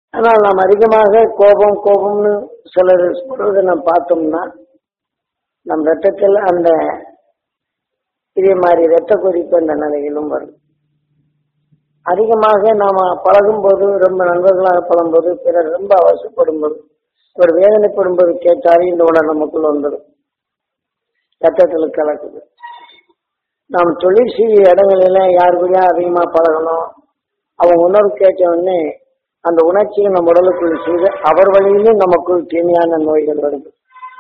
ஆனால் நாம் அதிகமாக கோபம் கோபம்னு சிலர் சொல்றதை நாம் பார்த்தோம்னா நம் ரத்தத்தில் அந்த இதே மாதிரி ரத்த கொதிப்பு அந்த நிலையிலும் வரும் அதிகமாக நாம பழகும் போது ரொம்ப நண்பர்களாக பழகும் போது பிறர் ரொம்ப அவசரப்படும் போது ஒரு வேதனைப்படும் போது கேட்டாலே இந்த உணர்வு நமக்குள்ள வந்துடும் ரத்தத்தில் கலக்குது நாம் தொழில் செய்ய இடங்களில யார் கூட அதிகமா பழகணும் அவங்க உணர்வு கேட்ட உடனே அந்த உணர்ச்சியை நம்ம உடலுக்குள் செய்து அவர் வழியிலும் நமக்குள் தீமையான நோய்கள் வருது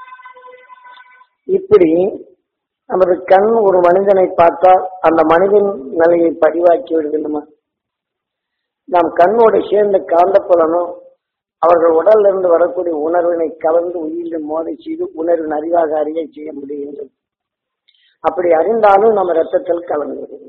இப்படி நமது கண் ஒரு மனிதனை பார்த்தால் அந்த மனிதன் நிலையை பதிவாக்கி விடுகின்றன நாம் கண்ணோடு சேர்ந்த காந்தப்புலனும் அவர்கள் உடல்ல இருந்து வரக்கூடிய உணர்வினை கலந்து உயிரில் மோதை செய்து உணர்வின் அறிவாக அறிய செய்ய முடிகின்றது அப்படி அறிந்தாலும் நம்ம ரத்தத்தில் கலந்து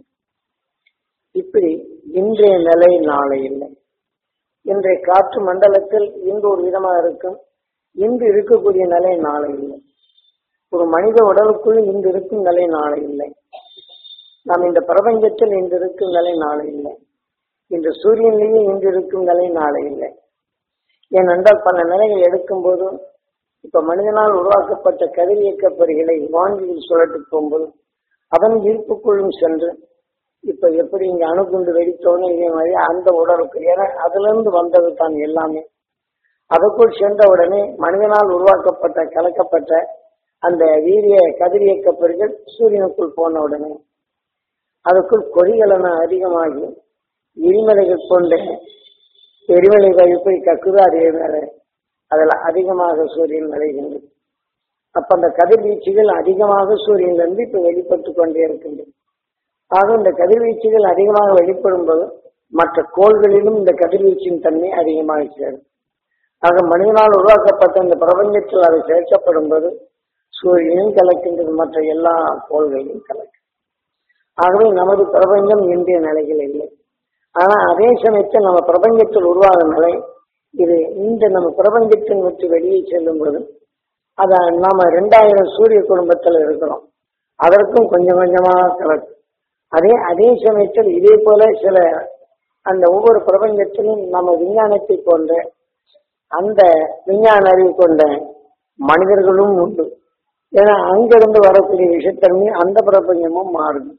இப்படி இன்றைய நிலை நாளை இல்லை இன்றைய காற்று மண்டலத்தில் இன்று ஒரு விதமாக இருக்கும் இன்று இருக்கக்கூடிய நிலை நாளை இல்லை ஒரு மனித உடலுக்குள் இன்று இருக்கும் நிலை நாளை இல்லை நாம் இந்த பிரபஞ்சத்தில் இன்று இருக்கும் நிலை நாளை இல்லை இந்த சூரியனிலேயே இன்று இருக்கும் நிலை நாளை இல்லை ஏனென்றால் பல நிலைகள் எடுக்கும் போதும் இப்ப மனிதனால் உருவாக்கப்பட்ட கதிரியக்க பொறிகளை வான்வெளியில் சுழட்டு போகும்போது அதன் ஈர்ப்புக்குள்ளும் சென்று இப்ப எப்படி இங்க அணுகுண்டு வெடித்தோன்னு இதே மாதிரி அந்த உடலுக்கு ஏன்னா அதுல இருந்து வந்தது தான் எல்லாமே அதற்குள் சென்ற உடனே மனிதனால் உருவாக்கப்பட்ட கலக்கப்பட்ட அந்த வீரிய கதிரியக்க பொறிகள் சூரியனுக்குள் போன உடனே அதுக்குள் கொடிகளன அதிகமாகி எரிமலைகள் கொண்ட எரிமலைகள் எப்படி கக்குதோ அதே மேல அதுல அதிகமாக சூரியன் விளைகின்றது அப்ப அந்த கதிர்வீச்சுகள் அதிகமாக சூரியனிலிருந்து இப்ப வெளிப்பட்டு கொண்டே இருக்கின்றது ஆக இந்த கதிர்வீச்சுகள் அதிகமாக வெளிப்படும் போது மற்ற கோள்களிலும் இந்த கதிர்வீச்சின் தன்மை அதிகமாக சேரும் ஆக மனிதனால் உருவாக்கப்பட்ட இந்த பிரபஞ்சத்தில் அது சேர்க்கப்படும் போது சூரியனும் கலக்கின்றது மற்ற எல்லா கோள்களையும் கலக்கும் ஆகவே நமது பிரபஞ்சம் இந்திய நிலையில் இல்லை ஆனா அதே சமயத்தில் நம்ம பிரபஞ்சத்தில் உருவாகும் நிலை இது இந்த நம்ம பிரபஞ்சத்தின் விட்டு வெளியே செல்லும் போது அத நாம ரெண்டாயிரம் சூரிய குடும்பத்தில் இருக்கிறோம் அதற்கும் கொஞ்சம் கொஞ்சமா கலக்கும் அதே அதே சமயத்தில் இதே போல சில அந்த ஒவ்வொரு பிரபஞ்சத்திலும் நம்ம விஞ்ஞானத்தை கொண்ட அந்த விஞ்ஞான அறிவு கொண்ட மனிதர்களும் உண்டு ஏன்னா அங்கிருந்து வரக்கூடிய விஷத்தன்மை அந்த பிரபஞ்சமும் மாறுது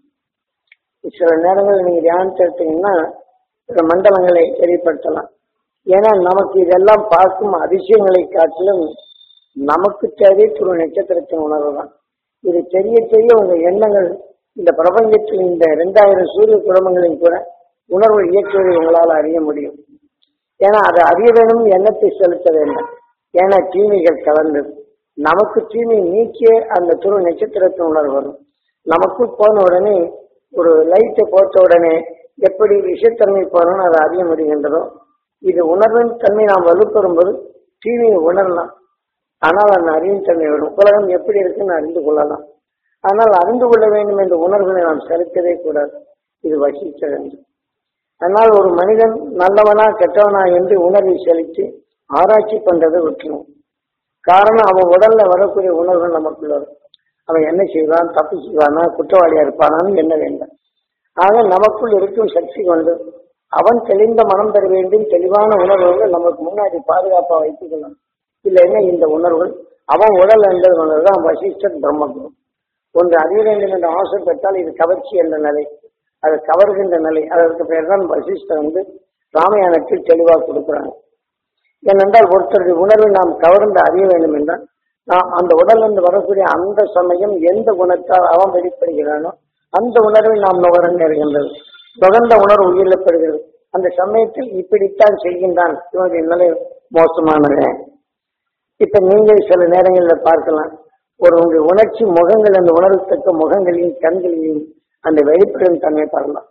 சில நேரங்களில் நீங்க தியானத்தை எடுத்தீங்கன்னா சில மண்டலங்களை வெளிப்படுத்தலாம் ஏன்னா நமக்கு இதெல்லாம் பார்க்கும் அதிசயங்களை காட்டிலும் நமக்கு தேவை துரு நட்சத்திரத்தின் உணர்வு தான் இது தெரிய தெரிய உங்க எண்ணங்கள் இந்த பிரபஞ்சத்தில் இந்த இரண்டாயிரம் சூரிய குடும்பங்களையும் கூட உணர்வு இயக்குவதை உங்களால் அறிய முடியும் ஏன்னா அதை அறிய வேணும் எண்ணத்தை செலுத்த வேண்டும் ஏன்னா தீமைகள் கலந்தது நமக்கு தீமை நீக்கிய அந்த துரு நட்சத்திரத்தின் உணர்வு வரும் நமக்கு போன உடனே ஒரு லைட்டை போட்ட உடனே எப்படி விஷத்தன்மை போறோம்னு அதை அறிய முடிகின்றதோ இது உணர்வின் தன்மை நாம் வலுப்பெறும் போது தீமையை உணரலாம் ஆனால் அந்த அறிவின் தன்மை வரும் உலகம் எப்படி இருக்குன்னு அறிந்து கொள்ளலாம் ஆனால் அறிந்து கொள்ள வேண்டும் என்ற உணர்வுகளை நாம் செலுத்தவே கூடாது இது வசிக்க வேண்டும் அதனால் ஒரு மனிதன் நல்லவனா கெட்டவனா என்று உணர்வை செலுத்தி ஆராய்ச்சி பண்றதை விட்டுரும் காரணம் அவன் உடல்ல வரக்கூடிய உணர்வுகள் நமக்குள்ள வரும் அவன் என்ன செய்வான் தப்பு செய்வானா குற்றவாளியா இருப்பானான்னு என்ன வேண்டும் ஆக நமக்குள் இருக்கும் சக்தி கொண்டு அவன் தெளிந்த மனம் பெற வேண்டும் தெளிவான உணர்வுகள் நமக்கு முன்னாடி பாதுகாப்பா வைத்துக் கொள்ளணும் இல்லைன்னா இந்த உணர்வுகள் அவன் உடல் என்பது உணர்வுதான் வசிஷ்டர் பிரம்மகுரு ஒன்று அறிய வேண்டும் என்ற ஆசைப்பட்டால் இது கவர்ச்சி என்ற நிலை அது கவர்கின்ற நிலை அதற்கு பெயர் தான் வசிஷ்டர் வந்து ராமாயணத்தில் தெளிவாக கொடுக்குறாங்க ஏனென்றால் ஒருத்தருடைய உணர்வை நாம் கவர்ந்து அறிய வேண்டும் என்றால் நாம் அந்த உடலிருந்து வரக்கூடிய அந்த சமயம் எந்த குணத்தால் அவன் வெளிப்படுகிறானோ அந்த உணர்வை நாம் நுகர நேருகின்றது நுகர்ந்த உணர்வு உயிரிழப்படுகிறது அந்த சமயத்தில் இப்படித்தான் செய்கின்றான் இவனுடைய நிலை மோசமானது இப்ப நீங்கள் சில நேரங்களில் பார்க்கலாம் ஒரு உங்கள் உணர்ச்சி முகங்கள் அந்த உணர்வுத்தக்க முகங்களையும் கண்களையும் அந்த வெளிப்படும் தன்மை பாருலாம்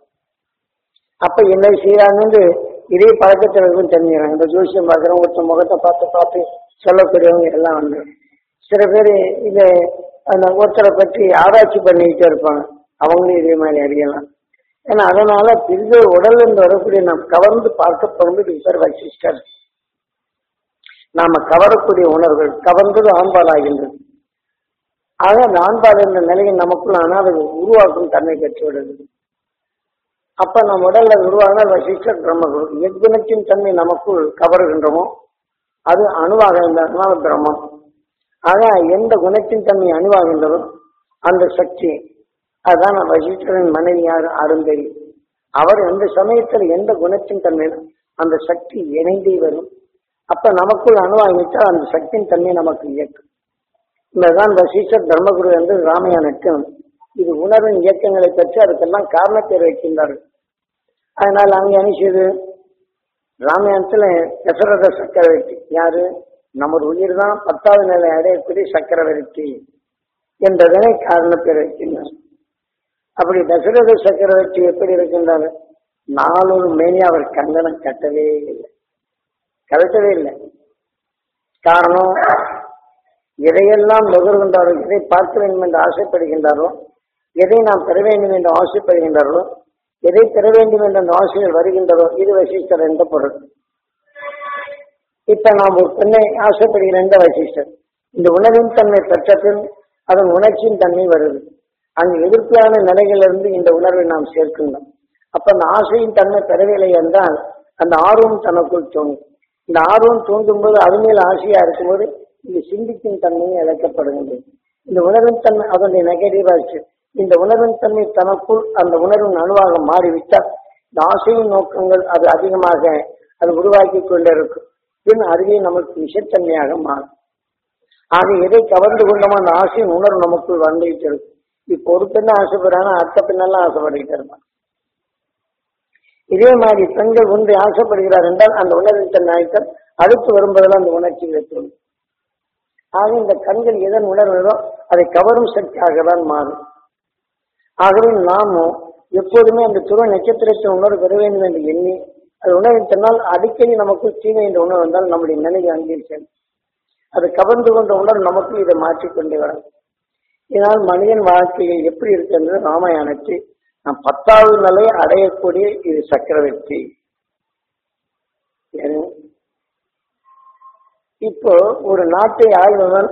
அப்ப என்ன செய்யறாங்கன்னு இதே பழக்கத்தில் இருக்கும் தெரிஞ்சுக்கிறாங்க இந்த ஜோசியம் பார்க்குறவங்க ஒருத்தர் முகத்தை பார்த்து பார்த்து சொல்லக்கூடியவங்க எல்லாம் வந்து சில பேர் இதை அந்த ஒருத்தரை பற்றி ஆராய்ச்சி பண்ணிக்கிட்டே இருப்பாங்க அவங்களும் இதே மாதிரி அறியலாம் ஏன்னா அதனால பிரிவு உடல் என்று வரக்கூடிய நாம் கவர்ந்து பார்க்கப்படும் பேர் வசிஷ்டர் நாம கவரக்கூடிய உணர்வுகள் கவர்ந்தது ஆண்பால் ஆகின்றது ஆக அந்த ஆண்பால் என்ற நிலையை நமக்குள் ஆனால் அது உருவாக்கும் தன்மை பெற்று விடுகிறது அப்ப நம் உடல்ல உருவான வசிஷ்டர் பிரம்மகுரு எக்குணத்தின் தன்மை நமக்குள் கவருகின்றமோ அது அணுவாக இருந்ததுனால பிரம்மம் ஆக எந்த குணத்தின் தன்மை அணுவாகின்றதோ அந்த சக்தி அதுதான் வசிஷ்டரின் மனைவியார் அருந்ததி அவர் எந்த சமயத்தில் எந்த குணத்தின் தன்மை அந்த சக்தி இணைந்தே வரும் அப்ப நமக்குள் அணுவாகிவிட்டால் அந்த சக்தியின் தன்மை நமக்கு இயக்கும் இந்ததான் வசிஷ்டர் தர்மகுரு என்று ராமாயணத்தில் இது உணர்வின் இயக்கங்களை பற்றி அதுக்கெல்லாம் காரணத்தை வைக்கின்றார்கள் அதனால் அங்கே என்ன செய்யுது ராமாயணத்துல தசரத சக்கரவர்த்தி யாரு நமது உயிர் தான் பத்தாவது நிலை அடையக்கூடிய சக்கரவர்த்தி என்பதனை காரணத்தை வைக்கின்றார் அப்படி தசரத சக்கரவர்த்தி எப்படி இருக்கின்றார் நாளொரு மேனி அவர் கங்கணம் கட்டவே இல்லை கலட்டவே இல்லை காரணம் எதையெல்லாம் நுகர்கின்றாரோ எதை பார்க்க வேண்டும் என்று ஆசைப்படுகின்றாரோ எதை நாம் பெற வேண்டும் என்று ஆசைப்படுகின்றார்களோ எதை பெற வேண்டும் என்ற அந்த ஆசைகள் வருகின்றதோ இது வசிஷ்டர் என்ற பொருள் இப்ப நாம் ஒரு பெண்ணை ஆசைப்படுகிற என்ற வசிஷ்டர் இந்த உணவின் தன்மை பெற்ற பின் அதன் உணர்ச்சியின் தன்மை வருது அங்கு எதிர்ப்பான நிலைகளிலிருந்து இந்த உணர்வை நாம் சேர்க்கின்றோம் அப்ப அந்த ஆசையின் தன்மை பெறவில்லை என்றால் அந்த ஆர்வம் தனக்குள் தோணும் இந்த ஆர்வம் தோன்றும் போது அது மேல் ஆசையா இருக்கும்போது இது சிந்திக்கும் தன்மையும் இழக்கப்படுகின்றது இந்த உணர்வின் தன்மை அதனுடைய நெகட்டிவாச்சு இந்த உணர்வின் தன்மை தனக்குள் அந்த உணர்வின் அணுவாக மாறிவிட்டால் இந்த ஆசையின் நோக்கங்கள் அது அதிகமாக அது உருவாக்கி கொண்டிருக்கும் பின் அதுவே நமக்கு விஷத்தன்மையாக மாறும் ஆக எதை கவர்ந்து கொண்டோமோ அந்த ஆசையின் உணர்வு நமக்குள் வந்துகிட்டு இருக்கும் இப்போ ஒரு பெண்ணை ஆசைப்படுறாங்க அடுத்த பெண்ணெல்லாம் ஆசைப்பட்டுக்கிட்டு இருப்பான் இதே மாதிரி பெண்கள் ஒன்றை ஆசைப்படுகிறார் என்றால் அந்த உணர்வின் தன்மை ஆயிட்டால் அடுத்து வரும்போதெல்லாம் அந்த உணர்ச்சிகளை தோணும் ஆக இந்த கண்கள் எதன் உணர்வுகளோ அதை கவரும் சக்தியாக தான் மாறும் ஆகவே நாமும் எப்போதுமே அந்த துருவ நட்சத்திரத்தின் உணர்வு பெற வேண்டும் என்று எண்ணி அது உணர்வின் தன்னால் அடிக்கடி நமக்கு தீமை என்ற உணர்வு வந்தால் நம்முடைய நினைவு அங்கே செல்லும் அது கவர்ந்து கொண்ட உணர்வு நமக்கு இதை மாற்றிக்கொண்டே வரும் இதனால் மனிதன் வாழ்க்கையில் எப்படி இருக்கின்றது ராமாயணத்தை நாம் பத்தாவது நிலையை அடையக்கூடிய இது சக்கரவர்த்தி ஏன்? இப்போ ஒரு நாட்டை ஆள்பவன்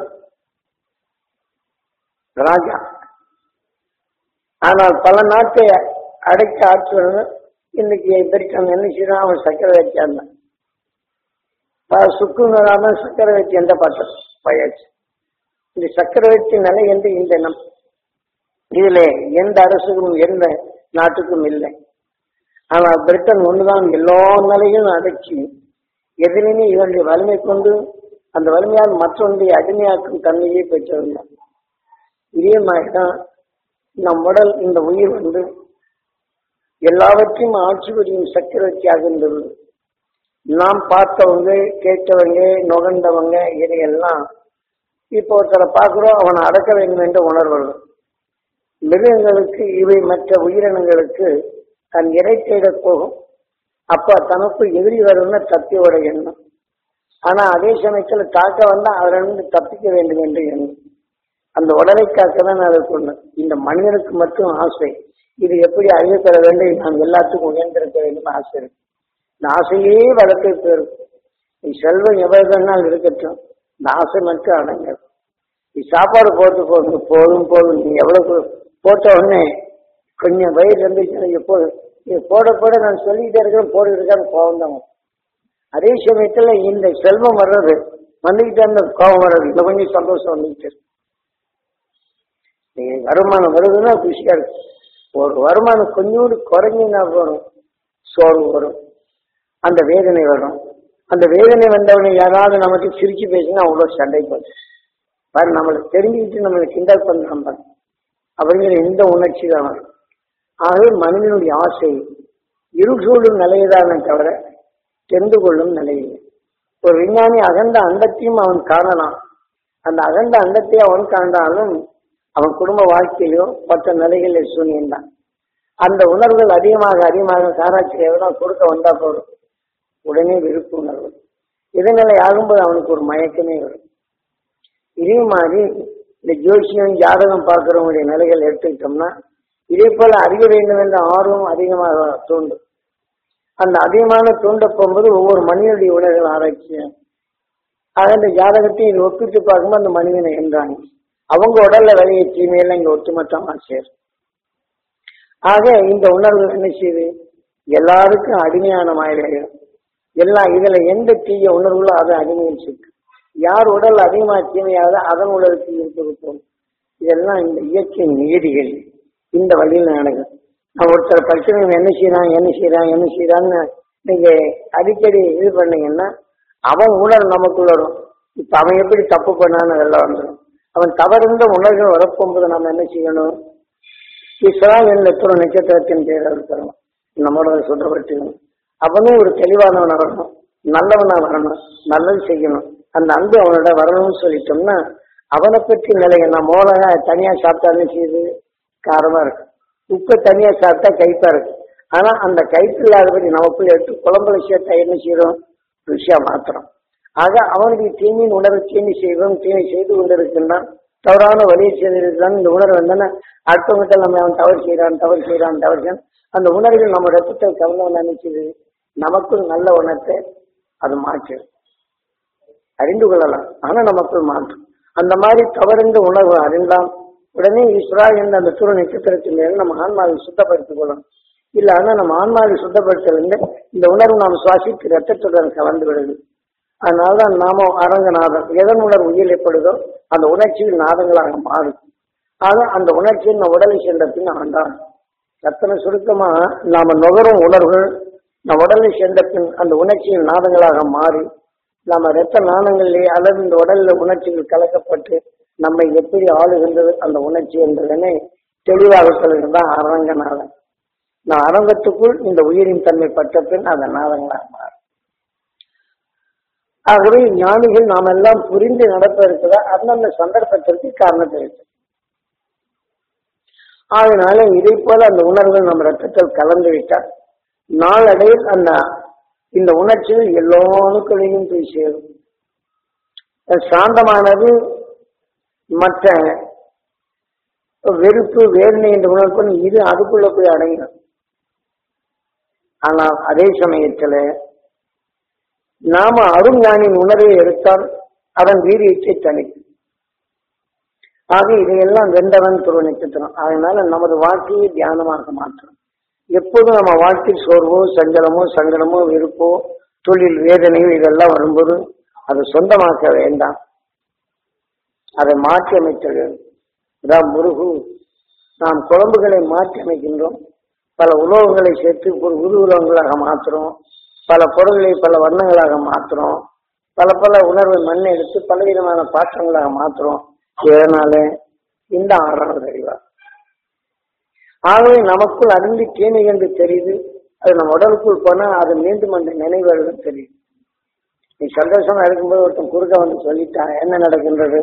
ராஜா ஆனால் பல நாட்டை அடைக்க ஆற்றுவன் இன்னைக்கு பிரிட்டன் என்ன செய்யறான் அவன் சக்கரவர்த்தியா இருந்தான் ப- சுக்குநராம சக்கரவர்த்தி என்ற பாட்டம் பயாச்சு இந்த சக்கரவர்த்தி நிலை என்று இந்த நம் இதுல எந்த அரசுக்கும் எந்த நாட்டுக்கும் இல்லை ஆனால் பிரிட்டன் ஒண்ணுதான் எல்லா நிலையும் அடக்கி எதிலுமே இவருடைய வலிமை கொண்டு அந்த வலிமையால் மற்றொன்றை அடிமையாக்கும் தன்மையை பெற்றிருந்தார் இதே மாதிரிதான் நம் உடல் இந்த உயிர் வந்து எல்லாவற்றையும் ஆட்சி புரியும் சக்கரவர்த்தி ஆகின்றது நாம் பார்த்தவங்க கேட்டவங்க நுகர்ந்தவங்க இதையெல்லாம் இப்போ ஒருத்தரை பார்க்கிறோம் அவனை அடக்க வேண்டும் என்ற உணர்வு மிருகங்களுக்கு இவை மற்ற உயிரினங்களுக்கு தன் இறை தேடப் போகும் அப்ப தனக்கு எதிரி வரும்னு தப்பியோட எண்ணம் ஆனா அதே சமயத்துல தாக்க வந்தா அதிலிருந்து தப்பிக்க வேண்டும் என்று எண்ணம் அந்த உடலை காக்க தான் அதை கொண்டு இந்த மனிதனுக்கு மட்டும் ஆசை இது எப்படி அறிவு பெற வேண்டும் நாம் எல்லாத்துக்கும் உயர்ந்திருக்க வேண்டும் ஆசை இருக்கு இந்த ஆசையே வளர்த்து போயிருக்கும் நீ செல்வம் எவ்வளவு வேணாலும் இருக்கட்டும் இந்த ஆசை மட்டும் அடங்காது நீ சாப்பாடு போட்டு போதும் போதும் போதும் நீ எவ்வளவு போட்ட உடனே கொஞ்சம் வயிறு இருந்துச்சுன்னா எப்போது இது போட போட நான் சொல்லிக்கிட்டே இருக்கிறேன் போட்டு இருக்கான்னு கோவம் தான் வரும். அதே சமயத்துல இந்த செல்வம் வர்றது வந்துகிட்டே இருந்த கோபம் வர்றது இந்த கொஞ்சம் சந்தோஷம் வந்துகிட்டு இருக்கு நீங்க வருமானம் வருதுன்னா குஷியா இருக்கு ஒரு வருமானம் கொஞ்சோண்டு குறைஞ்சினா வரும் சோர்வு வரும் அந்த வேதனை வரும் அந்த வேதனை வந்தவனை யாராவது நமக்கு சிரிச்சு பேசினா அவ்வளோ சண்டை போடும் பாரு நம்மளுக்கு தெரிஞ்சுக்கிட்டு நம்மளை கிண்டல் பண்றான் பாரு அப்படிங்கிற இந்த உணர்ச்சி தான் வரும் ஆகவே மனிதனுடைய ஆசை இருசூழும் நிலையதானே தவிர தெரிந்து கொள்ளும் நிலையில்லை ஒரு விஞ்ஞானி அகண்ட அண்டத்தையும் அவன் காணலாம் அந்த அகண்ட அண்டத்தை அவன் காண்டாலும் அவன் குடும்ப வாழ்க்கையோ மற்ற நிலைகளில் சூன்யம்தான் அந்த உணர்வுகள் அதிகமாக அதிகமாக காராட்சி எவ்வளோ கொடுக்க வந்தா போதும் உடனே விருப்பு உணர்வு இதனிலை ஆகும்போது அவனுக்கு ஒரு மயக்கமே வரும் இதே மாதிரி இந்த ஜோசியம் ஜாதகம் பார்க்கிறவங்களுடைய நிலைகள் எடுத்துக்கிட்டோம்னா இதே போல அறிய வேண்டும் என்ற ஆர்வம் அதிகமாக தூண்டும் அந்த அதிகமான தூண்ட போகும்போது ஒவ்வொரு மனிதனுடைய உடல்கள் ஆராய்ச்சியும் ஆக இந்த ஜாதகத்தை இது ஒப்பிட்டு பார்க்கும்போது அந்த மனிதனை என்றாங்க அவங்க உடல்ல விளைய தீமையெல்லாம் இங்க ஒட்டுமொத்தமா சேரும் ஆக இந்த உணர்வு என்ன செய்யுது எல்லாருக்கும் அடிமையான மாதிரி ஆயிடும் எல்லாம் இதுல எந்த தீய உணர்வுகளோ அது அடிமையில் சிக்கு யார் உடல் அதிகமா தீமையாவது அதன் உடலுக்கு இருப்பது இதெல்லாம் இந்த இயற்கை நீதிகள் இந்த வழியில் நடக்கும் நான் ஒருத்தர் பிரச்சனை என்ன செய்யறான் என்ன செய்யறான் என்ன செய்யறான்னு நீங்க அடிக்கடி இது பண்ணீங்கன்னா அவன் உணர்வு நமக்குள்ள வரும் இப்ப அவன் எப்படி தப்பு பண்ணான்னு அதெல்லாம் வந்துடும் அவன் தவறுந்த உணர்வுகள் வரப்போகும்போது நம்ம என்ன செய்யணும் ஈஸ்வரன் என் நெத்துற நட்சத்திரத்தின் பேர் இருக்கிறோம் நம்மளோட சுத்தப்படுத்தணும் அவனும் ஒரு தெளிவானவனா வரணும் நல்லவனா வரணும் நல்லது செய்யணும் அந்த அன்பு அவனோட வரணும்னு சொல்லிட்டோம்னா அவனை பற்றி நிலைய நான் மோளக தனியா சாப்பிட்டாலும் செய்யுது காரமா இருக்கு உப்பு தனியா சாப்பிட்டா கைப்பா இருக்கு ஆனா அந்த கைப்பு இல்லாதபடி நமக்குள்ள எடுத்து குழம்புல சேர்த்தா என்ன செய்யறோம் ருசியா மாத்திரம் ஆக அவனுக்கு தீமையின் உணர்வு தீமை செய்வோம் தீமை செய்து கொண்டிருக்கின்றான் தவறான வழியை செய்திருக்கிறான் இந்த உணர்வு என்னன்னா அடுத்தவங்கிட்ட நம்ம அவன் தவறு செய்யறான் தவறு செய்யறான் தவறு செய்யறான் அந்த உணர்வுகள் நம்ம ரத்தத்தை கவனம் நினைச்சது நமக்குள் நல்ல உணர்த்தை அது மாற்று அறிந்து கொள்ளலாம் ஆனா நமக்குள் மாற்றும் அந்த மாதிரி தவறுந்த உணர்வு அறிந்தால் உடனே ஈஸ்வரா என்ற அந்த துரு நட்சத்திரத்தின் மேல் நம்ம ஆன்மாவை சுத்தப்படுத்திக் கொள்ளணும் இல்ல ஆனா நம்ம ஆன்மாவை சுத்தப்படுத்தல இந்த உணர்வு நாம் சுவாசித்து ரத்தத்துடன் கலந்து விடுது அதனாலதான் நாம அரங்கநாதன் எதன் உணர்வு உயிரிழப்படுதோ அந்த உணர்ச்சியில் நாதங்களாக மாறும் ஆக அந்த உணர்ச்சியில் நம்ம உடலை சென்ற பின் ஆண்டான் ரத்தன சுருக்கமா நாம நுகரும் உணர்வுகள் நம் உடலை சென்ற பின் அந்த உணர்ச்சியில் நாதங்களாக மாறி நாம ரத்த நாணங்களிலே அல்லது இந்த உடல்ல உணர்ச்சிகள் கலக்கப்பட்டு நம்மை எப்படி ஆளுகின்றது அந்த உணர்ச்சி என்றதனை தெளிவாக சொல்லுகிறதான் அரங்கநாதன் நான் அரங்கத்துக்குள் இந்த உயிரின் தன்மை பட்ட பின் அந்த நாதங்களாக மாறும் ஆகவே ஞானிகள் நாம் எல்லாம் புரிந்து நடப்பதற்குதான் அந்தந்த சந்தர்ப்பத்திற்கு காரணத்தை இருக்கு அதனால இதை போல அந்த உணர்வுகள் நம்ம ரத்தத்தில் கலந்து விட்டால் நாளடைவில் அந்த இந்த உணர்ச்சிகள் எல்லா அணுக்களையும் போய் சேரும் சாந்தமானது மற்ற வெறுப்பு வேதனை என்ற உணர்வு இது அதுக்குள்ள போய் அடங்கிடும் ஆனால் அதே சமயத்துல நாம அருஞானின் உணர்வை எடுத்தால் அதன் வீரியத்தை தணிக்கும் ஆக இதையெல்லாம் வென்றவன் துருவ நட்சத்திரம் அதனால நமது வாழ்க்கையை தியானமாக மாற்றணும் எப்போதும் நம்ம வாழ்க்கையில் சோர்வோ சஞ்சலமோ சங்கடமோ வெறுப்போ தொழில் வேதனையோ இதெல்லாம் வரும்போது அதை சொந்தமாக்க வேண்டாம் அதை மாற்றி அமைக்க வேண்டும் இதான் முருகு நாம் குழம்புகளை மாற்றி அமைக்கின்றோம் பல உலோகங்களை சேர்த்து ஒரு உரு உலகங்களாக மாற்றுறோம் பல பொருள்களை பல வண்ணங்களாக மாற்றுறோம் பல பல உணர்வை மண்ணை எடுத்து பலவிதமான பாற்றங்களாக மாற்றுறோம் இதனால இந்த ஆறாவது அறிவா ஆகவே நமக்குள் அருந்தி தீமை என்று தெரியுது அது நம்ம உடலுக்குள் போனா அது மீண்டும் அந்த நினைவுகள் தெரியுது நீ சந்தோஷமா இருக்கும்போது ஒருத்தன் குறுக்க வந்து சொல்லிட்டான் என்ன நடக்கின்றது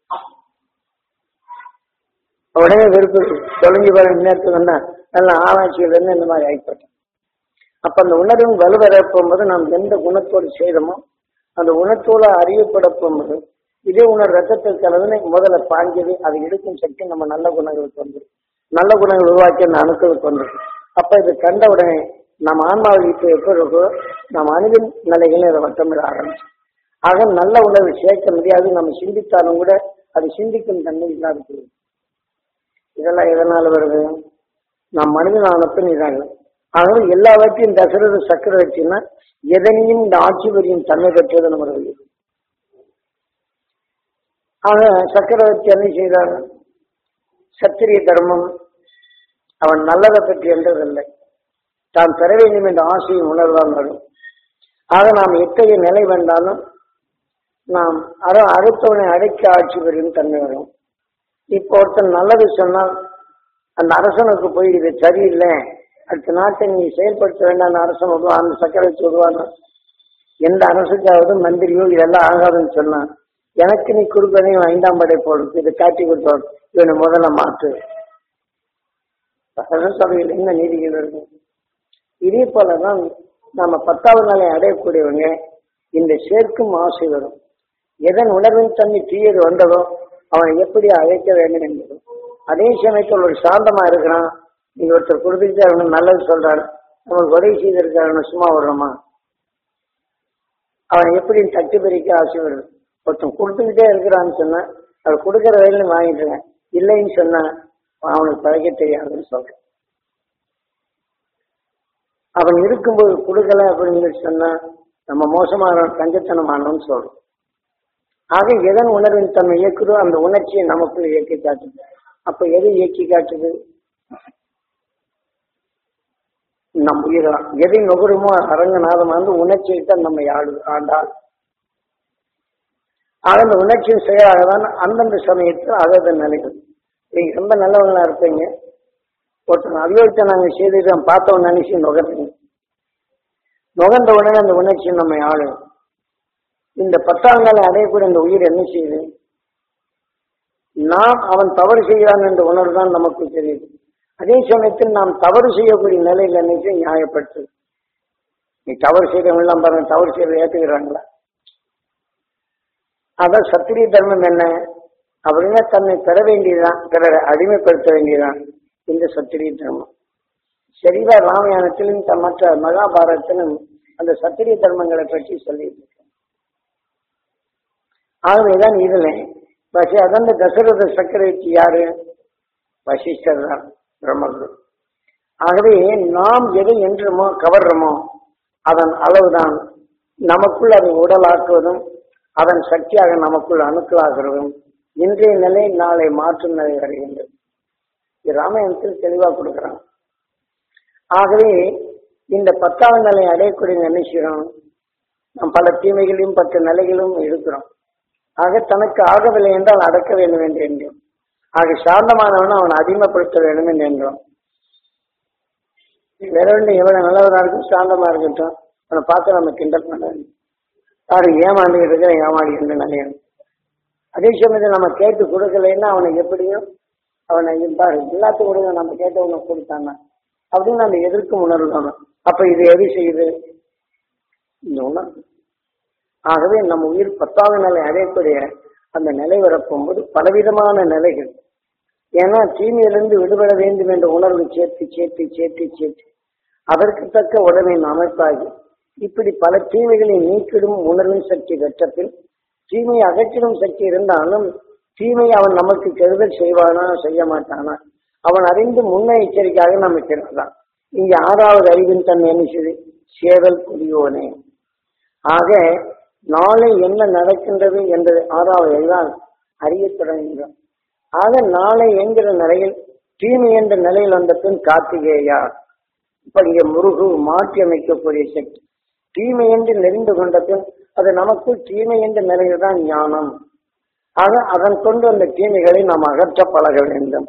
உடனே வெறுப்பு தொலைஞ்சு போற நேரத்துக்கு வந்தா நல்ல ஆராய்ச்சிகள் இருந்து இந்த மாதிரி ஆகிப்பட்டோம் அப்ப அந்த உணர்வு வலுவர போகும்போது நாம் எந்த குணத்தோடு செய்தோமோ அந்த குணத்தோடு அறியப்பட போகும்போது இதே உணர்வு ரத்தத்தில் கலந்து முதல்ல பாஞ்சது அதை எடுக்கும் சக்தி நம்ம நல்ல குணங்களுக்கு வந்துடும் நல்ல குணங்கள் உருவாக்கி அந்த அணுக்களுக்கு வந்துடும் அப்ப இது கண்ட உடனே நம்ம ஆன்மாவில் இப்போ எப்படி இருக்கோ நம்ம அணுவின் நிலைகளை அதை வட்டமிட ஆரம்பிச்சோம் ஆக நல்ல உணர்வு சேர்க்க முடியாது நம்ம சிந்தித்தாலும் கூட அது சிந்திக்கும் தன்மை இல்லாத போகுது இதெல்லாம் எதனால வருது நாம் மனிதன் ஆனப்பின் இதாங்க ஆகவே எல்லாவற்றையும் தசரத சக்கரவர்த்தினா எதனையும் இந்த ஆட்சி வரியும் தன்மை பெற்றது நம்ம வருகிறது ஆக சக்கரவர்த்தி என்ன செய்தார் சத்திரிய தர்மம் அவன் நல்லதை பற்றி என்றதில்லை தான் பெற வேண்டும் என்ற ஆசையின் உணர்வால் வரும் ஆக நாம் எத்தகைய நிலை வந்தாலும் நாம் அற அடுத்தவனை அடைக்க ஆட்சி பெறும் தன்மை வரும் இப்போ ஒருத்தன் நல்லது சொன்னால் அந்த அரசனுக்கு போய் இது சரியில்லை அடுத்த நாட்டை நீ செயல்படுத்த வேண்டாம் அரசன் விடுவான் அந்த சக்கரவர்த்தி விடுவான் எந்த அரசுக்காவது மந்திரியோ இதெல்லாம் ஆகாதுன்னு சொன்னான் எனக்கு நீ கொடுப்பதையும் ஐந்தாம் படை போடும் இதை காட்டி கொடுத்தோம் இவனை முதல்ல மாற்று சபையில் என்ன நீதிகள் இருக்கு இதே போலதான் நாம பத்தாவது நாளை அடையக்கூடியவங்க இந்த சேர்க்கும் ஆசை வரும் எதன் உணர்வின் தன்மை தீயது வந்ததோ அவனை எப்படி அழைக்க வேண்டும் என்பதும் அதே சமயத்தில் ஒரு சாந்தமா இருக்கிறான் நீங்க ஒருத்தர் கொடுத்துக்கிட்டு அவனுக்கு நல்லது சொல்றாரு அவனுக்கு உதவி செய்திருக்காரு சும்மா விடுறோமா அவன் எப்படி தட்டு பிரிக்க ஆசை வருது ஒருத்தன் கொடுத்துக்கிட்டே இருக்கிறான்னு சொன்னா அவர் கொடுக்குற வயலும் வாங்கிட்டுருங்க இல்லைன்னு சொன்னா அவனுக்கு பழக தெரியாதுன்னு சொல்றேன் அவன் இருக்கும்போது கொடுக்கல அப்படின்னு சொன்னா நம்ம மோசமான கஞ்சத்தனமானவன் சொல்றோம் ஆக எதன் உணர்வின் தன்மை இயக்குதோ அந்த உணர்ச்சியை நமக்குள்ள இயக்கி காட்டுது அப்ப எது இயக்கி காட்டுது நம் உயிரலாம் எதை நுகருமோ அரங்கநாதம் வந்து உணர்ச்சியை தான் நம்மை ஆடு ஆண்டாள் ஆக அந்த உணர்ச்சியின் செயலாக தான் அந்தந்த சமயத்தில் அதது நிலைகள் நீங்க ரொம்ப நல்லவங்களா இருப்பீங்க ஒருத்தன் அவியோகத்தை நாங்கள் செய்து பார்த்தோம் நினைச்சு நுகர்றீங்க நுகர்ந்த உடனே அந்த உணர்ச்சி நம்மை ஆளும் இந்த பத்தாம் நாளை அடையக்கூடிய இந்த உயிர் என்ன செய்யுது நாம் அவன் தவறு செய்கிறான் என்ற உணர்வு தான் நமக்கு தெரியுது அதே சமயத்தில் நாம் தவறு செய்யக்கூடிய நிலையில் நினைச்சு நியாயப்படுத்து நீ தவறு செய்யறவங்களாம் பாருங்க தவறு செய்யறத ஏத்துக்கிறாங்களா அதான் சத்திரிய தர்மம் என்ன அப்படின்னா தன்னை பெற வேண்டியதுதான் பிறரை அடிமைப்படுத்த வேண்டியதுதான் இந்த சத்திரிய தர்மம் சரிவா ராமாயணத்திலும் த- மற்ற மகாபாரதத்திலும் அந்த சத்திரிய தர்மங்களை பற்றி சொல்லிட்டு இருக்கேன் ஆகவேதான் இதுல பசி அதந்த தசரத சக்கரவர்த்தி யாரு வசிஷ்டர் தான் பிரம்மகுரு ஆகவே நாம் எதை என்றுமோ கவர்றோமோ அதன் அளவுதான் நமக்குள் அதை உடலாக்குவதும் அதன் சக்தியாக நமக்குள் அணுக்களாகிறதும் இன்றைய நிலை நாளை மாற்றும் நிலை வருகின்றது இது ராமாயணத்தில் தெளிவாக கொடுக்குறாங்க ஆகவே இந்த பத்தாவது நிலை அடையக்கூடிய என்ன செய்யறோம் நாம் பல தீமைகளையும் பத்து நிலைகளும் இருக்கிறோம் ஆக தனக்கு ஆகவில்லை என்றால் அடக்க வேண்டும் என்று என்றோம் ஆக சாந்தமானவன் அவன் அடிமைப்படுத்த வேண்டும் என்று என்றோம் வேற ஒன்று எவ்வளவு நல்லவனா இருக்கும் சாந்தமா இருக்கட்டும் அவனை பார்த்து நம்ம கிண்டல் பண்ண வேண்டும் யாரு ஏமாந்துகிட்டு இருக்கிற ஏமாடி என்று நிலையணும் அதே சமயத்தில் நம்ம கேட்டு கொடுக்கலைன்னா அவனுக்கு எப்படியும் அவனை பாரு எல்லாத்துக்கும் கொடுங்க நம்ம கேட்டவனை கொடுத்தாங்க அப்படின்னு அந்த எதிர்க்கும் உணர்வு தானே அப்ப இது எது செய்யுது இந்த உணர்வு ஆகவே நம்ம உயிர் பத்தாவது நிலை அடையக்கூடிய அந்த நிலை வரப்போகும்போது பலவிதமான நிலைகள் ஏன்னா தீமையிலிருந்து விடுபட வேண்டும் என்ற உணர்வு சேர்த்து சேர்த்து சேர்த்து சேர்த்து அதற்கு தக்க உடலின் அமைப்பாகி இப்படி பல தீமைகளை நீக்கிடும் உணர்வின் சக்தி பெற்றபின் தீமையை அகற்றிடும் சக்தி இருந்தாலும் தீமை அவன் நமக்கு கெடுதல் செய்வானா செய்ய மாட்டானா அவன் அறிந்து முன்னெச்சரிக்கையாக நமக்கு இருக்கிறான் இங்க ஆறாவது அறிவின் தன்மை என்ன செய்து சேவல் புரியோனே ஆக நாளை என்ன நடக்கின்றது என்பது ஆறாவது அறிவால் அறியத் தொடங்குகிறோம் ஆக நாளை என்கிற நிலையில் தீமை என்ற நிலையில் வந்த பின் கார்த்திகேயா இப்ப இங்க முருகு மாற்றி அமைக்கக்கூடிய சக்தி தீமை என்று நெறிந்து கொண்ட பின் அது நமக்குள் தீமை என்ற நிலையில் தான் ஞானம் ஆக அதன் கொண்டு அந்த தீமைகளை நாம் அகற்ற பழக வேண்டும்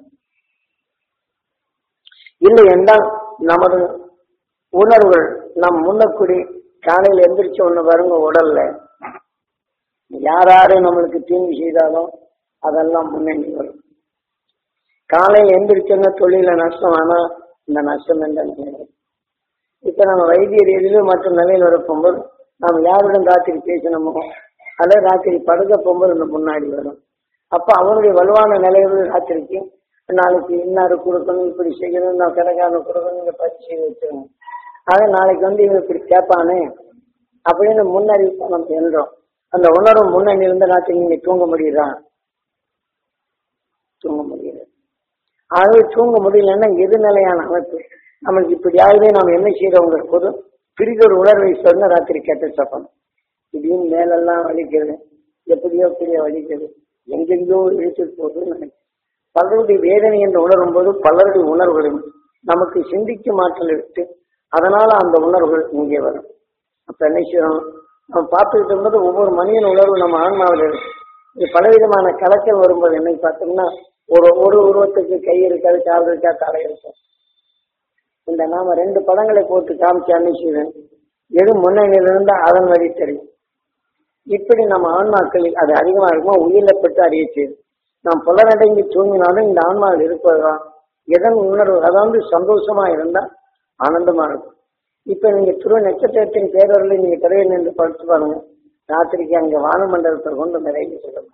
இல்லை என்றால் நமது உணர்வுகள் நம் முன்னக்குடி காலையில் எந்திரிச்ச ஒண்ணு வருங்க உடல்ல யாராரு நம்மளுக்கு தீங்கு செய்தாலும் அதெல்லாம் முன்னணி வரும் காலையில் எந்திரிச்சோன்னா தொழில நஷ்டம் ஆனா இந்த நஷ்டம் என்ற நிலை இப்ப நம்ம வைத்திய ரீதியிலும் மற்ற நிலையில் வரப்போகும்போது நாம் யாருடன் ராத்திரி பேசணுமோ அல்லது ராத்திரி படுக்க போகும்போது இந்த முன்னாடி வரும் அப்ப அவனுடைய வலுவான நிலையில் ராத்திரிக்கு நாளைக்கு இன்னாரு கொடுக்கணும் இப்படி செய்யணும் நான் கடைக்காரனு கொடுக்கணும் இங்க பரிசு வச்சிருங்க ஆக நாளைக்கு வந்து இவன் இப்படி கேட்பானே அப்படின்னு முன்னறிவிப்பா நம்ம எழுறோம் அந்த உணர்வு முன்னணி இருந்து ராத்திரி நீங்க தூங்க முடியுதா தூங்க முடியல ஆகவே தூங்க முடியலன்னா எது நிலையான அமைப்பு நம்மளுக்கு இப்படியாகவே நாம் என்ன செய்யறவங்க போது பிரிதொரு உணர்வை சொன்ன ராத்திரி கேட்ட சப்பனம் திடீர்னு மேலெல்லாம் வலிக்கிறது எப்படியோ பெரிய வலிக்கிறது எங்கெங்கயோ இழுத்துட்டு போகுதுன்னு நினைக்கிறேன் பலருடைய வேதனை என்று உணரும் போது பலருடைய உணர்வுகளும் நமக்கு சிந்திக்கும் ஆற்றல் விட்டு அதனால அந்த உணர்வுகள் இங்கே வரும் அப்ப என்ன செய்யணும் நம்ம பார்த்துக்கிட்டு இருக்கும்போது ஒவ்வொரு மனிதன் உணர்வு நம்ம ஆன்மாவில் இருக்கு இது பலவிதமான கலக்கம் வரும்போது என்ன பார்த்தோம்னா ஒரு ஒரு உருவத்துக்கு கை இருக்காது கால் இருக்கா தலை இருக்கும் இந்த நாம ரெண்டு படங்களை போட்டு காமிச்சு அனுப்பிச்சுவேன் எது முன்னணியில் இருந்தா அதன் வழி தெரியும் இப்படி நம்ம ஆன்மாக்களில் அது அதிகமா இருக்குமோ உயிரிழப்பட்டு அறிய செய்யும் நாம் புலனடங்கி தூங்கினாலும் இந்த ஆன்மாவில் இருப்பதுதான் எதன் உணர்வு அதாவது சந்தோஷமா இருந்தா ஆனந்தமா இருக்கும் இப்ப நீங்க துருவ நட்சத்திரத்தின் பேரவர்களை நீங்க திரையை நின்று படிச்சு பாருங்க ராத்திரிக்கு அங்க வானமண்டலத்தை கொண்டு நிறைய சொல்லுங்க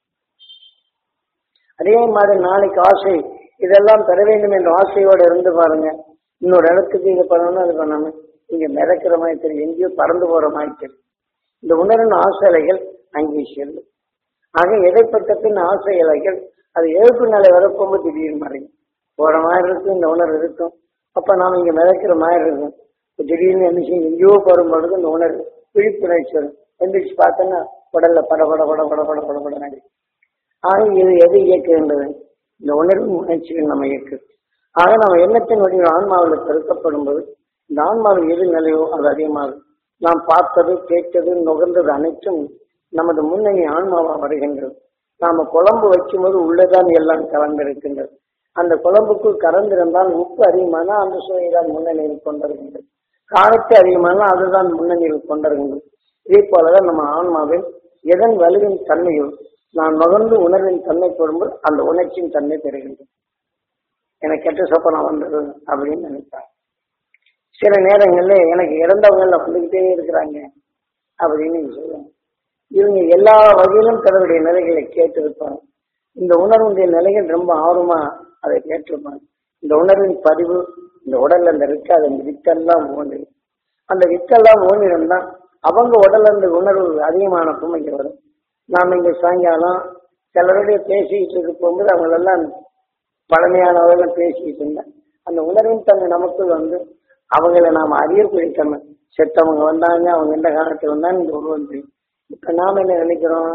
அதே மாதிரி நாளைக்கு ஆசை இதெல்லாம் பெற வேண்டும் என்ற ஆசையோட இருந்து பாருங்க இன்னொரு இடத்துக்கு இது பண்ணணும் அது பண்ணணும் இங்க மிதக்கிற மாதிரி தெரியும் எங்கேயோ பறந்து போற மாதிரி தெரியும் இந்த உணர்வின் ஆசை அலைகள் அங்கே செல்லும் ஆக எதைப்பட்ட பின் ஆசை அலைகள் அது எழுப்பு நிலை வரப்போகும்போது திடீர்னு மறையும் போற மாதிரி இருக்கும் இந்த உணர்வு இருக்கும் அப்ப நாம இங்க மிதக்கிற மாதிரி இருக்கும் திடீர்னு என்ன செய்யும் எங்கேயோ போகும் பொழுது இந்த உணர்வு விழிப்புணர்ச்சி வரும் எந்திரிச்சு பார்த்தோன்னா உடல்ல பட பட பட பட பட பட பட நடி ஆக இது எது இயக்குகின்றது இந்த உணர்வு உணர்ச்சிகள் நம்ம இயக்கு ஆக நம்ம எண்ணத்தின் வடிவம் ஆன்மாவில் பெருக்கப்படும் போது இந்த ஆன்மாவில் எது நிலையோ அது அதிகமாகும் நாம் பார்த்தது கேட்டது நுகர்ந்தது அனைத்தும் நமது முன்னணி ஆன்மாவா வருகின்றது நாம குழம்பு வைக்கும்போது உள்ளதான் எல்லாம் கலந்திருக்கின்றது அந்த குழம்புக்குள் கலந்திருந்தால் உப்பு அதிகமானால் அந்த சுவை தான் முன்னணியில் கொண்டிருக்கின்றது காரத்தை அதிகமானால் அதுதான் முன்னணியில் கொண்டிருக்கின்றது இதே போலதான் நம்ம ஆன்மாவில் எதன் வலுவின் தன்மையோ நான் நுகர்ந்து உணர்வின் தன்மை போடும்போது அந்த உணர்ச்சியின் தன்மை பெறுகின்றது எனக்கு கெட்ட சொப்பனம் வந்தது அப்படின்னு நினைப்பாங்க சில நேரங்கள்ல எனக்கு இறந்தவங்க வந்துகிட்டே இருக்கிறாங்க அப்படின்னு சொல்லுவாங்க இவங்க எல்லா வகையிலும் தன்னுடைய நிலைகளை கேட்டிருப்பாங்க இந்த உணர்வுடைய நிலைகள் ரொம்ப ஆர்வமா அதை கேட்டிருப்பாங்க இந்த உணர்வின் பதிவு இந்த உடல்ல அந்த இருக்கு அந்த வித்தெல்லாம் ஓடி அந்த வித்தெல்லாம் ஓடிருந்தா அவங்க உடல்ல அந்த உணர்வு அதிகமானப்பும் இங்க வரும் நாம இங்க சாயங்காலம் சிலருடைய பேசிக்கிட்டு இருக்கும்போது அவங்களெல்லாம் பழமையானவர்கள் பேசிக்கிட்டு இருந்தேன் அந்த உணர்வின் தன்மை நமக்குள் வந்து அவங்கள நாம அறியக்கூடிய தன்மை செத்தவங்க வந்தாங்க அவங்க எந்த காலத்துல வந்தாங்க இந்த உருவம் தெரியும் இப்ப நாம என்ன நினைக்கிறோம்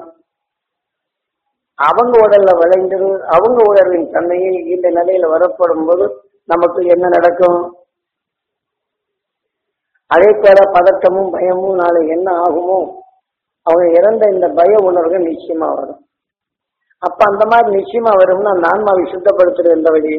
அவங்க உடல்ல விளைந்தது அவங்க உணர்வின் தன்மையை இந்த நிலையில வரப்படும் போது நமக்கு என்ன நடக்கும் அதே போல பதட்டமும் பயமும் நாளை என்ன ஆகுமோ அவங்க இறந்த இந்த பய உணர்வுகள் நிச்சயமா வரும் அப்ப அந்த மாதிரி நிச்சயமா வரும்னா அந்த ஆன்மாவை சுத்தப்படுத்துறது எந்த வழி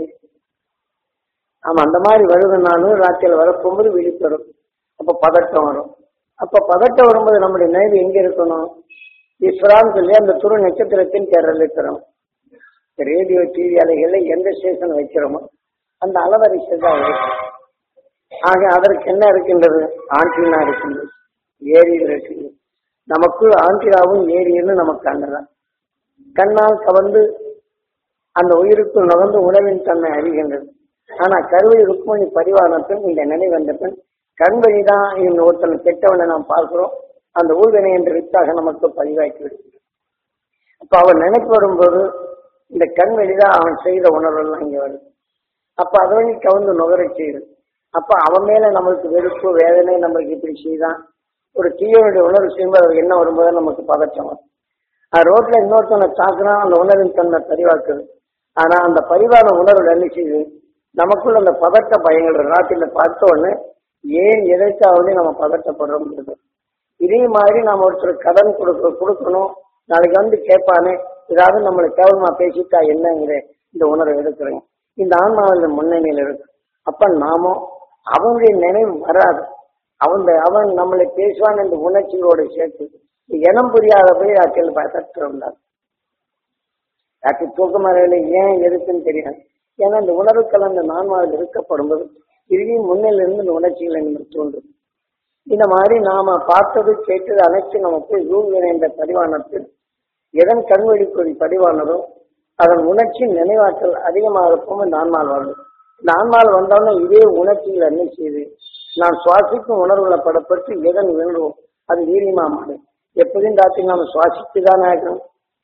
ஆமா அந்த மாதிரி வருதுனாலும் ராத்திரியில் வரப்போகும்போது விழிப்படும் அப்ப பதட்டம் வரும் அப்ப பதட்டம் வரும்போது நம்முடைய நினைவு எங்க இருக்கணும் இஸ்ரான்னு சொல்லி அந்த துரு நட்சத்திரத்தின் பேரில் இருக்கிறோம் ரேடியோ டிவி அலைகள்ல எந்த ஸ்டேஷன் வைக்கிறோமோ அந்த அலவரிசை தான் இருக்கும் ஆக அதற்கு என்ன இருக்கின்றது ஆண்டினா இருக்கின்றது ஏரியில் இருக்கின்றது நமக்கு ஆண்டினாவும் ஏரின்னு நமக்கு கண்ணுதான் கண்ணால் கவர்ந்து அந்த உயிருக்குள் நுகர்ந்து உணவின் தன்மை அறிகின்றது ஆனா கருவை ருக்மணி பரிவாரணத்தில் இந்த நினைவு வந்த பின் கண் வழிதான் இந்த ஒருத்தன் கெட்டவனை நாம் பார்க்கிறோம் அந்த ஊழ்வினை என்ற வித்தாக நமக்கு பதிவாக்கி விடுகிறது அப்ப அவன் நினைப்பு வரும்போது இந்த கண் வழிதான் அவன் செய்த உணர்வெல்லாம் இங்க வருது அப்ப அது வழி கவுந்து நுகர செய்யுது அப்ப அவன் மேல நம்மளுக்கு வெறுப்பு வேதனை நம்மளுக்கு இப்படி செய்தான் ஒரு தீயவனுடைய உணர்வு செய்யும்போது அது என்ன வரும்போது நமக்கு பதட்டம் வரும் அது ரோட்ல இன்னொருத்தவனை தாக்குறான் அந்த உணர்வின் தன்மை பதிவாக்குது ஆனா அந்த பரிவான உணர்வு என்ன செய்யுது நமக்குள்ள அந்த பதட்ட பயங்கள் ராத்திரில பார்த்த உடனே ஏன் எதற்காவது நம்ம பதட்டப்படுறோம் இதே மாதிரி நாம ஒருத்தர் கடன் கொடுக்க கொடுக்கணும் நாளைக்கு வந்து கேட்பானே ஏதாவது நம்மளை கேவலமா பேசிட்டா என்னங்கிற இந்த உணர்வு எடுக்கிறேன் இந்த ஆன்மாவில் முன்னணியில் இருக்கு அப்ப நாமும் அவனுடைய நினைவு வராது அவன் அவன் நம்மளை பேசுவான் என்ற உணர்ச்சிகளோட சேர்த்து இனம் புரியாத போய் ராத்திரில் பார்த்துட்டு இருந்தார் ராத்திரி தூக்கமறையில ஏன் எதுக்குன்னு தெரியாது ஏன்னா இந்த உணர்வு கலந்த நான்மாவில் இருக்கப்படும்போது இறுதியும் முன்னில் இருந்து இந்த உணர்ச்சிகளை நம்ம தோன்றும் இந்த மாதிரி நாம பார்த்தது கேட்டது அனைத்து நமக்கு யூவினை என்ற பரிவானத்தில் எதன் கண்வழிப்பொறி பதிவானதோ அதன் உணர்ச்சி நினைவாற்றல் அதிகமாக போகும் நான்மால் வரும் நான்மால் வந்தோடனே இதே உணர்ச்சிகள் என்ன செய்து நான் சுவாசிக்கும் உணர்வுகளை படப்பட்டு எதன் வேண்டுவோம் அது வீரியமா மாறும் எப்படியும் ராத்திரி நாம சுவாசித்து தானே ஆகணும்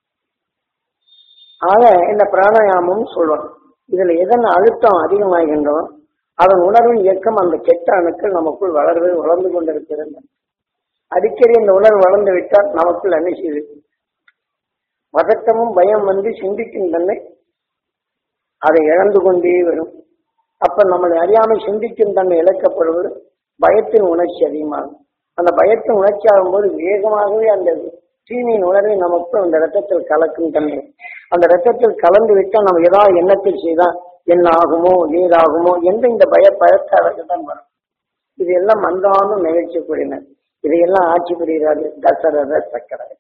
ஆக இந்த பிராணாயாமம் சொல்றோம் இதுல எதன் அழுத்தம் அதிகமாகின்றோ அதன் உணர்வின் இயக்கம் அந்த கெட்ட அணுக்கள் நமக்குள் வளர்ந்து வளர்ந்து கொண்டிருக்கிறது அடிக்கடி இந்த உணர்வு வளர்ந்து விட்டால் நமக்குள் என்ன செய்யுது பதட்டமும் பயம் வந்து சிந்திக்கும் தன்மை அதை இழந்து கொண்டே வரும் அப்ப நம்மளை அறியாமல் சிந்திக்கும் தன்மை இழக்கப்படுவது பயத்தின் உணர்ச்சி அதிகமாகும் அந்த பயத்தின் உணர்ச்சி ஆகும்போது வேகமாகவே அந்த தீமையின் உணர்வை நமக்கு அந்த ரத்தத்தில் கலக்கும் தன்மை அந்த ரத்தத்தில் கலந்து விட்டால் நம்ம ஏதாவது எண்ணத்தில் செய்தா என்ன ஆகுமோ ஏதாகுமோ என்ற இந்த பய பயத்தாளருக்கு தான் வரும் இது எல்லாம் மந்தானும் நிகழ்ச்சி கூறினர் இதையெல்லாம் ஆட்சி புரிகிறாரு தசரத சக்கரவர்த்தி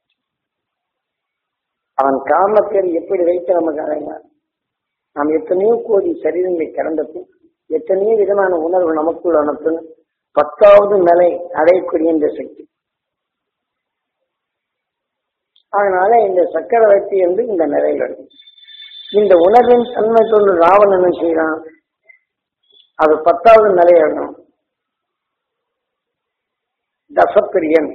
அவன் காமப்பேர் எப்படி வைத்து நமக்கு அடைந்தான் நாம் எத்தனையோ கோடி சரீரங்களை கடந்தப்போ எத்தனையோ விதமான உணர்வு நமக்குள் அனுப்பும் பத்தாவது நிலை அடையக்கூடிய இந்த சக்தி அதனால இந்த சக்கரவர்த்தி என்று இந்த நிலையில் இருக்கு இந்த உணர்வின் தன்மை சொல்லு ராவணன் என்ன செய்யறான் அது பத்தாவது நிலையிடணும் தசப்பிரியன்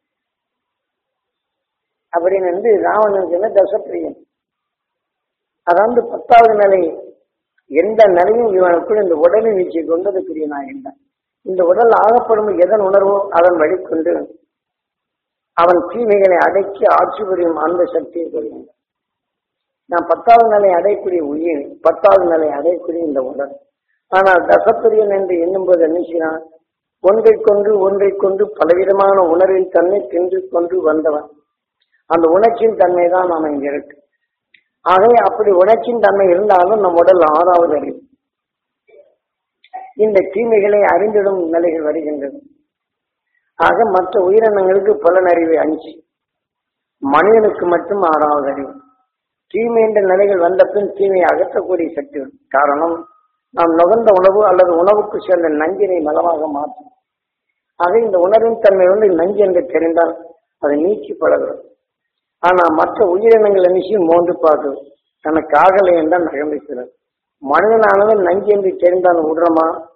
அப்படின்னு வந்து ராவணனுக்கு என்ன தசப்பிரியன் அதாவது பத்தாவது நிலை எந்த நிலையும் இவனுக்குள் இந்த உடலை நீச்சி கொண்டது பிரியனாகின்றான் இந்த உடல் ஆகப்படும் எதன் உணர்வோ அதன் வழிகொண்டு அவன் தீமைகளை அடக்கி ஆட்சி புரியும் அந்த சக்தியை பெறுகின்றான் நான் பத்தாவது நிலை அடையக்கூடிய உயிர் பத்தாவது நிலை அடையக்கூடிய இந்த உடல் ஆனால் தசப்பிரியன் என்று எண்ணும்போது என்ன செய்யறான் ஒன்றை கொண்டு ஒன்றை கொண்டு பலவிதமான உணர்வின் தன்மை தின்று கொண்டு வந்தவன் அந்த உணர்ச்சியின் தன்மை தான் நாம் இங்க இருக்கு ஆகவே அப்படி உணர்ச்சியின் தன்மை இருந்தாலும் நம் உடல் ஆறாவது அறிவு இந்த தீமைகளை அறிந்திடும் நிலைகள் வருகின்றது ஆக மற்ற உயிரினங்களுக்கு புலனறிவு அஞ்சு மனிதனுக்கு மட்டும் ஆறாவது அறிவு தீமை என்ற நிலைகள் வந்த பின் தீமையை அகற்றக்கூடிய சக்தி உண்டு. காரணம் நாம் நுகர்ந்த உணவு அல்லது உணவுக்கு சேர்ந்த நஞ்சினை மலமாக மாற்றும் ஆக இந்த உணர்வின் தன்மை வந்து நஞ்சு என்று தெரிந்தால் அதை நீக்கி பழகும் ஆனா மற்ற உயிரினங்கள் நிச்சயம் மோந்து பார்க்கும் தனக்கு ஆகலை என்றால் நகம்பிக்கிறது மனிதனானவன் நஞ்சு என்று தெரிந்தால் விடுறோமா